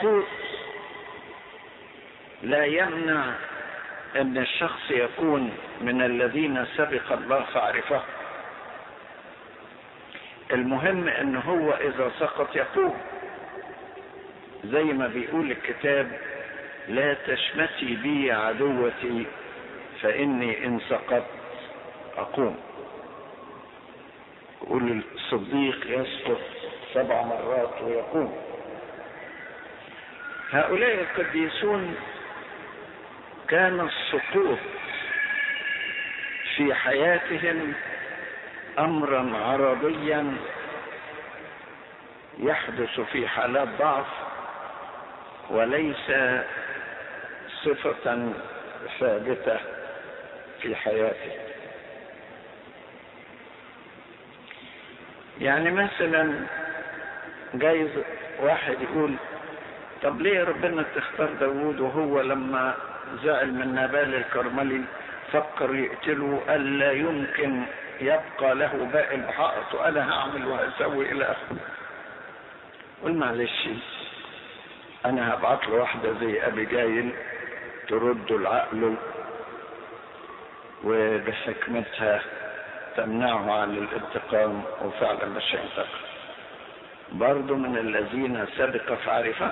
السقوط لا يمنع ان الشخص يكون من الذين سبق الله فعرفه المهم ان هو اذا سقط يقوم زي ما بيقول الكتاب لا تشمتي بي عدوتي فاني ان سقطت اقوم يقول الصديق يسقط سبع مرات ويقوم هؤلاء القديسون كان السقوط في حياتهم امرا عرضيا يحدث في حالات ضعف وليس صفه ثابته في حياته يعني مثلا جايز واحد يقول طب ليه ربنا تختار داوود وهو لما زعل من نابال الكرملي فكر يقتله قال لا يمكن يبقى له باقي الحائط وانا هعمل وهسوي الى اخره قل معلش انا هبعت له واحده زي ابي جايل ترد العقل وبحكمتها تمنعه عن الانتقام وفعلا مش هينتقم برضه من الذين سبق فعرفه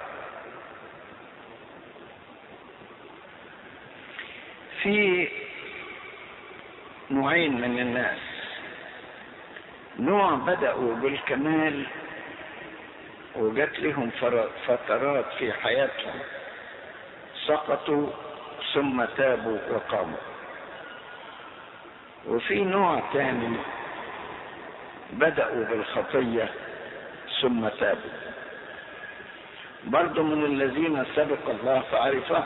في نوعين من الناس نوع بدأوا بالكمال وجات لهم فترات في حياتهم سقطوا ثم تابوا وقاموا وفي نوع تاني بدأوا بالخطية ثم تابوا برضو من الذين سبق الله فعرفه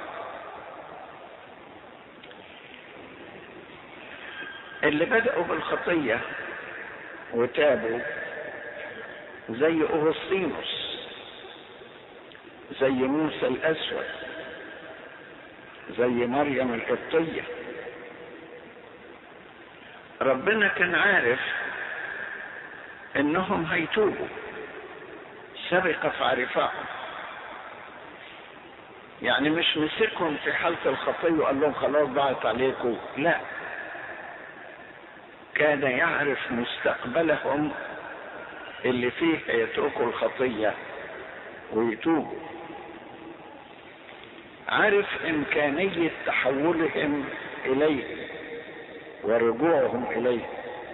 اللي بدأوا بالخطية وتابوا زي أغسطينوس زي موسى الأسود زي مريم القبطية ربنا كان عارف انهم هيتوبوا سبق فعرفهم يعني مش مسكهم في حالة الخطية وقال لهم خلاص ضاعت عليكم لا كان يعرف مستقبلهم اللي فيه يتركوا الخطية ويتوبوا عرف إمكانية تحولهم إليه ورجوعهم إليه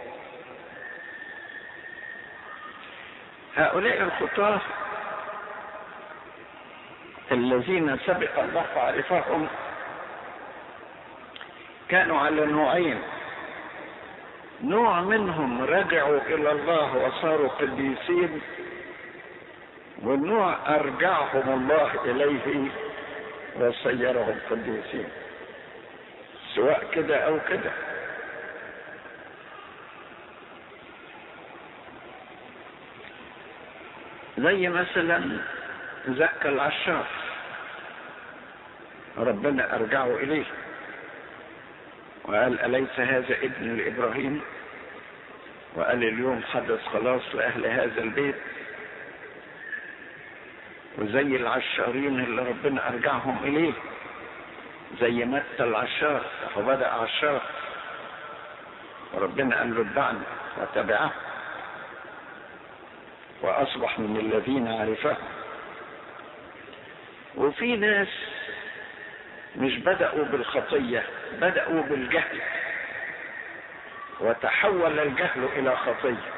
هؤلاء الخطاة الذين سبق الله فعرفهم كانوا على نوعين نوع منهم رجعوا الى الله وصاروا قديسين والنوع ارجعهم الله اليه وصيرهم قديسين سواء كده او كده زي مثلا زكى العشار ربنا ارجعه اليه وقال أليس هذا ابن لإبراهيم وقال اليوم حدث خلاص لأهل هذا البيت وزي العشارين اللي ربنا أرجعهم إليه زي متى العشار فبدأ عشار وربنا قال له اتبعني وتبعه وأصبح من الذين عرفه وفي ناس مش بدأوا بالخطية بدأوا بالجهل وتحول الجهل إلى خطية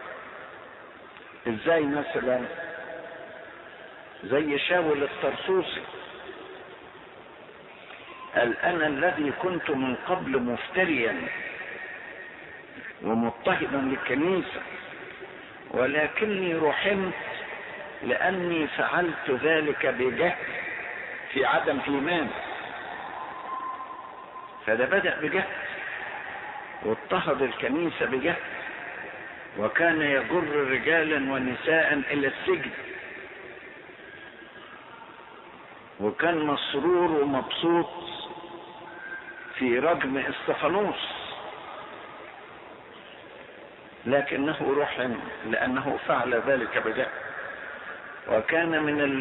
ازاي مثلا زي شاول الطرسوسي قال أنا الذي كنت من قبل مفتريا ومضطهدا للكنيسة ولكني رحمت لأني فعلت ذلك بجهل في عدم إيمان فده بدأ بجهل واضطهد الكنيسة بجهل وكان يجر رجالا ونساء إلى السجن وكان مسرور ومبسوط في رجم استفانوس لكنه رحم لأنه فعل ذلك بجهل وكان من